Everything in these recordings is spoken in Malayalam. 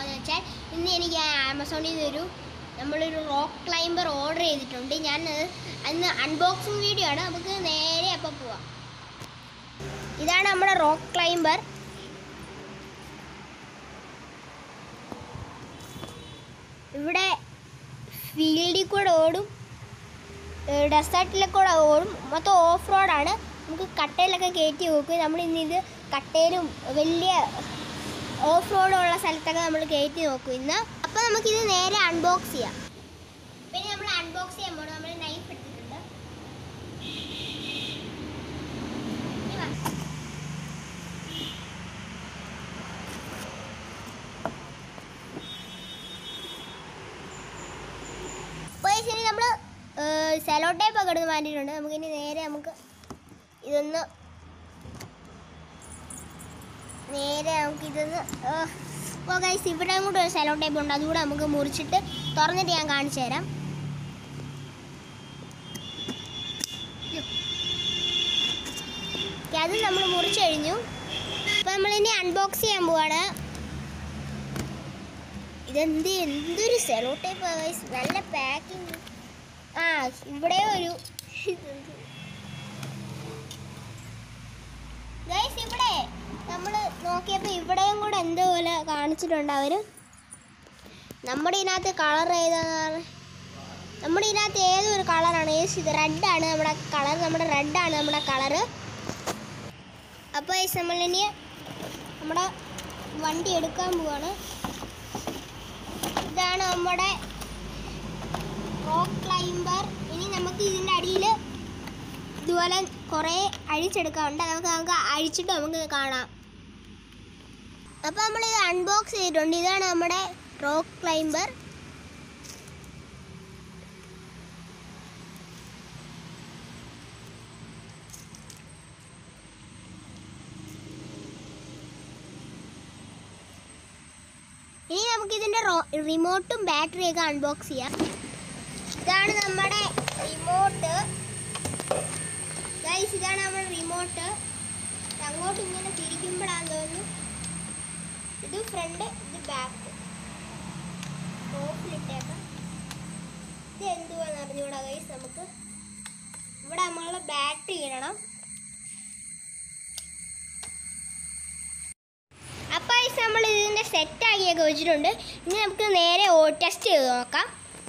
പോകാന്ന് വെച്ചാൽ ഇന്ന് എനിക്ക് ആമസോണിൽ നിന്ന് ഒരു നമ്മളൊരു റോക്ക് ക്ലൈംബർ ഓർഡർ ചെയ്തിട്ടുണ്ട് ഞാൻ അത് അന്ന് അൺബോക്സിങ് വീഡിയോ ആണ് നമുക്ക് നേരെ അപ്പം പോവാം ഇതാണ് നമ്മുടെ റോക്ക് ക്ലൈംബർ ഇവിടെ ഫീൽഡിൽ കൂടെ ഓടും ഡെസേർട്ടിലെ കൂടെ ഓടും മൊത്തം ഓഫ് റോഡാണ് നമുക്ക് കട്ടയിലൊക്കെ കയറ്റി നോക്കും നമ്മൾ ഇന്ന് ഇത് കട്ടയിലും വലിയ ഓഫ് റോഡുള്ള സ്ഥലത്തൊക്കെ നമ്മൾ കയറ്റി നോക്കും ഇന്ന് അപ്പോൾ നമുക്കിത് നേരെ അൺബോക്സ് ചെയ്യാം പിന്നെ നമ്മൾ അൺബോക്സ് ചെയ്യുമ്പോൾ നമ്മൾ നൈഫ് എടുത്തിട്ടുണ്ട് ഇനി വാ. അപ്പോൾ ശരി നമ്മൾ സെലോ ടേപ്പ് ഒക്കെ എടുത്ത് മാറ്റിയിട്ടുണ്ട് നമുക്കിനി നേരെ നമുക്ക് ഇതൊന്ന് നേരെ നമുക്ക് ഇതൊന്ന് അപ്പോൾ ഗൈസ് ഇവിടെ കൂടെ ഒരു സെലോ ടേപ്പ് ഉണ്ട് അതുകൂടെ നമുക്ക് മുറിച്ചിട്ട് തുറന്നിട്ട് ഞാൻ കാണിച്ചു തരാം ഓക്കേ, അത് നമ്മൾ മുറിച്ച് കഴിഞ്ഞു അപ്പോൾ നമ്മളിനി അൺബോക്സ് ചെയ്യാൻ പോവാണ് ഇതെന്ത് എന്തൊരു സെലോ ടൈപ്പ് നല്ല പാക്കിങ് ആ ഇവിടെ ഒരു ഗൈസ് ഇവിടെ നമ്മൾ നോക്കിയപ്പോൾ ഇവിടെയും കൂടെ എന്തോ പോലെ കാണിച്ചിട്ടുണ്ട് അവർ നമ്മുടെ ഇതിനകത്ത് കളർ ഏതാണ് നമ്മുടെ ഇതിനകത്ത് ഏതൊരു കളറാണ് ഏസ് ഇത് റെഡാണ് നമ്മുടെ കളർ നമ്മുടെ റെഡാണ് നമ്മുടെ കളറ് അപ്പോൾ ഈ നമ്മളിനി നമ്മുടെ വണ്ടി എടുക്കാൻ പോവാണ് ഇതാണ് നമ്മുടെ റോക്ക് ക്ലൈംബർ ഇനി നമുക്ക് ഇതിൻ്റെ അടിയിൽ ഇതുപോലെ കുറേ അഴിച്ചെടുക്കാറുണ്ട് നമുക്ക് നമുക്ക് അഴിച്ചിട്ട് നമുക്ക് കാണാം അപ്പോൾ നമ്മൾ ഇത് അൺബോക്സ് ചെയ്തിട്ടുണ്ട് ഇതാണ് നമ്മുടെ റോക്ക് ക്ലൈംബർ ഇനി നമുക്ക് ഇതിന്റെ റിമോട്ടും ബാറ്ററിയൊക്കെ അൺബോക്സ് ചെയ്യാം ഇതാണ് നമ്മുടെ റിമോട്ട് ഗൈസ് ഇതാണ് നമ്മുടെ റിമോട്ട് അങ്ങോട്ട് ഇങ്ങനെ തിരിക്കുമ്പോഴാന്ന് തോന്നുന്നു ഇത് ഫ്രണ്ട് ഇത് ബാക്ക് ഓഫിലിട്ടേക്കാം ഇത് എന്തുവാന്ന് അറിഞ്ഞൂടാ ഗൈസ് നമുക്ക് ഇവിടെ നമ്മൾ ബാറ്ററി ഇടണം അപ്പോൾ ഈ നമ്മൾ ഇതിൻ്റെ സെറ്റാക്കിയൊക്കെ വെച്ചിട്ടുണ്ട് ഇനി നമുക്ക് നേരെ ഓ ടെസ്റ്റ് ചെയ്ത് നോക്കാം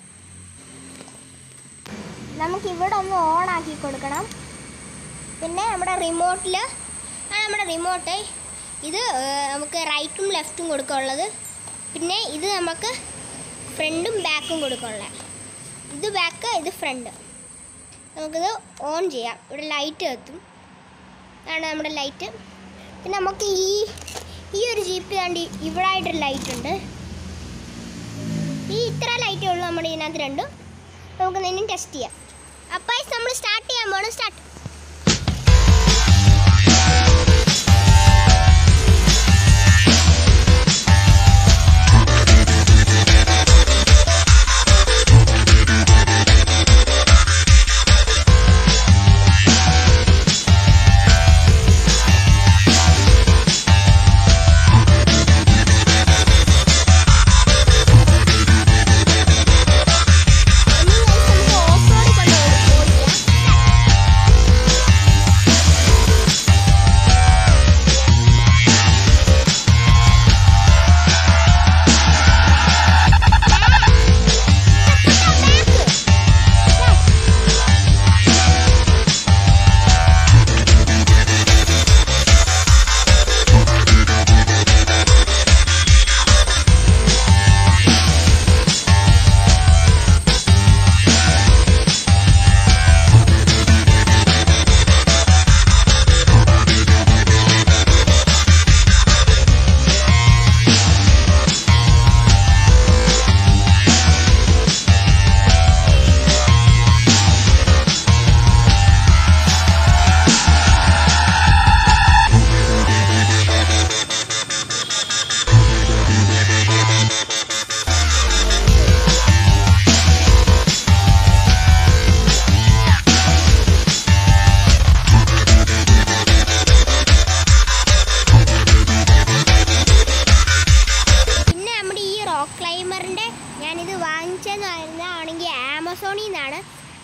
നമുക്ക് ഇവിടെ ഒന്ന് ഓൺ ആക്കി കൊടുക്കണം പിന്നെ നമ്മുടെ റിമോട്ടിൽ ആ നമ്മുടെ റിമോട്ട് ഇത് ഏർ, നമുക്ക് റൈറ്റും ലെഫ്റ്റും കൊടുക്കാനുള്ളത് പിന്നെ ഇത് നമുക്ക് ഫ്രണ്ടും ബാക്കും കൊടുക്കാനുള്ള ഇത് ബാക്ക് ഇത് ഫ്രണ്ട് നമുക്കിത് ഓൺ ചെയ്യാം ഇവിടെ ലൈറ്റ് എത്തും ഇതാണ് നമ്മുടെ ലൈറ്റ് പിന്നെ നമുക്ക് ഈ ഈ ഒരു ജീപ്പ് കണ്ടി ഇവിടെ ആയിട്ടൊരു ലൈറ്റ് ഉണ്ട് ഈ ഇത്ര ലൈറ്റേ ഉള്ളൂ നമ്മുടെ ഇതിനകത്ത് രണ്ടും നമുക്ക് നിന്നും ടെസ്റ്റ് ചെയ്യാം അപ്പോൾ നമ്മൾ സ്റ്റാർട്ട് ചെയ്യാൻ പോകണം സ്റ്റാർട്ട് നമുക്ക് ഓഫ് റോഡിൽ കൊണ്ട് ഓടിക്കാം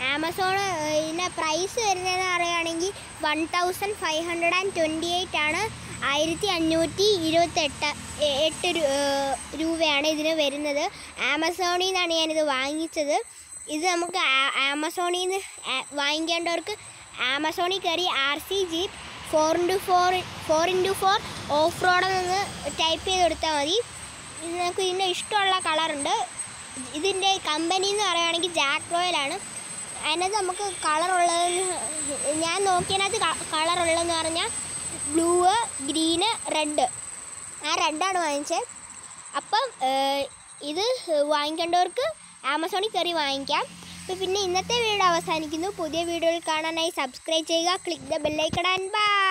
ആമസോൺ ഇതിൻ്റെ പ്രൈസ് വരുന്നതെന്ന് പറയുകയാണെങ്കിൽ one thousand five hundred and twenty eight ആണ് ആയിരത്തി അഞ്ഞൂറ്റി ഇരുപത്തെട്ട് എ- എട്ട് രു- ഏഹ് രൂപയാണ് ഇതിന് വരുന്നത് ആമസോണിൽ നിന്നാണ് ഞാനിത് വാങ്ങിച്ചത് ഇത് നമുക്ക് ആ- ആമസോണിൽ നിന്ന് ആ- വാങ്ങിക്കേണ്ടവർക്ക് ആമസോണിൽ കയറി R C jeep four into four four into four off റോഡെന്ന് ടൈപ്പ് ചെയ്ത് കൊടുത്താൽ മതി ഇത് നമുക്ക് ഇതിൻ്റെ ഇഷ്ടമുള്ള കളറുണ്ട് ഇതിൻ്റെ കമ്പനി എന്ന് പറയുകയാണെങ്കിൽ ജാക്ക് റോയലാണ് അതിനകത്ത് നമുക്ക് കളറുള്ളത് ഞാൻ നോക്കിയതിനകത്ത് കളർ ഉള്ളതെന്ന് പറഞ്ഞാൽ ബ്ലൂ ഗ്രീന് റെഡ് ആ റെഡാണ് വാങ്ങിച്ചത് അപ്പം ഏഹ്, ഇത് വാങ്ങിക്കേണ്ടവർക്ക് ആമസോണിൽ കയറി വാങ്ങിക്കാം അപ്പോൾ പിന്നെ ഇന്നത്തെ വീഡിയോ അവസാനിക്കുന്നു പുതിയ വീഡിയോയിൽ കാണാനായി സബ്സ്ക്രൈബ് ചെയ്യുക click the bell icon and by